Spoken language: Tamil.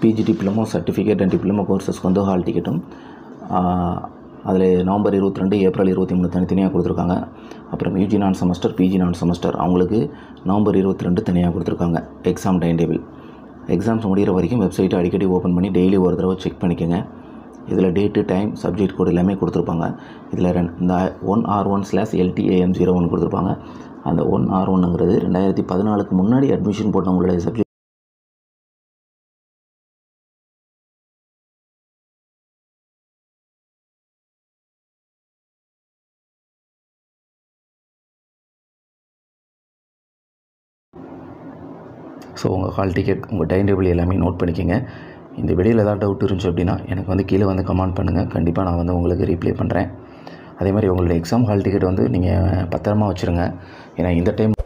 PG diploma certificate and diploma கோர்சஸ்க்கு வந்து ஹால் டிக்கெட்டும் அதில் நவம்பர் இருபத்தி ரெண்டு ஏப்ரல் இருபத்தி மூணு தனித்தனியாக கொடுத்துருக்காங்க அப்புறம் யூஜி நான் செமஸ்டர் பிஜி நான் செமஸ்டர் அவங்களுக்கு நவம்பர் இருபத்தி ரெண்டு தனியாக கொடுத்துருக்காங்க எக்ஸாம் டைம் டேபிள் எக்ஸாம்ஸ் முடிகிற வரைக்கும் வெப்சைட்டை அடிக்கடி ஓப்பன் பண்ணி டெய்லி ஒரு தடவை செக் பண்ணிக்கோங்க இதில் டேட்டு டைம் சப்ஜெக்ட் கோட் எல்லாமே கொடுத்துருப்பாங்க இதில் ரெண்டு இந்த one R one slash LDAM zero one கொடுத்துருப்பாங்க அந்த ஒன் ஆர் ஒன்னுங்கிறது ரெண்டாயிரத்தி பதினாலுக்கு முன்னாடி அட்மிஷன் போட்டவங்களுடைய சப்ஜெக்ட் ஸோ உங்கள் ஹால் டிக்கெட் உங்கள் டைம் டேபிள் எல்லாமே நோட் பண்ணிக்கோங்க இந்த வீடியோவில் ஏதாவது டவுட் இருந்துச்சு அப்படின்னா எனக்கு வந்து கீழே வந்து கமெண்ட் பண்ணுங்கள் கண்டிப்பாக நான் வந்து உங்களுக்கு ரீப்ளை பண்ணுறேன் அதே மாதிரி உங்களுடைய எக்ஸாம் ஹால் டிக்கெட் வந்து நீங்கள் பத்திரமா வச்சுருங்க ஏன்னா இந்த டைம்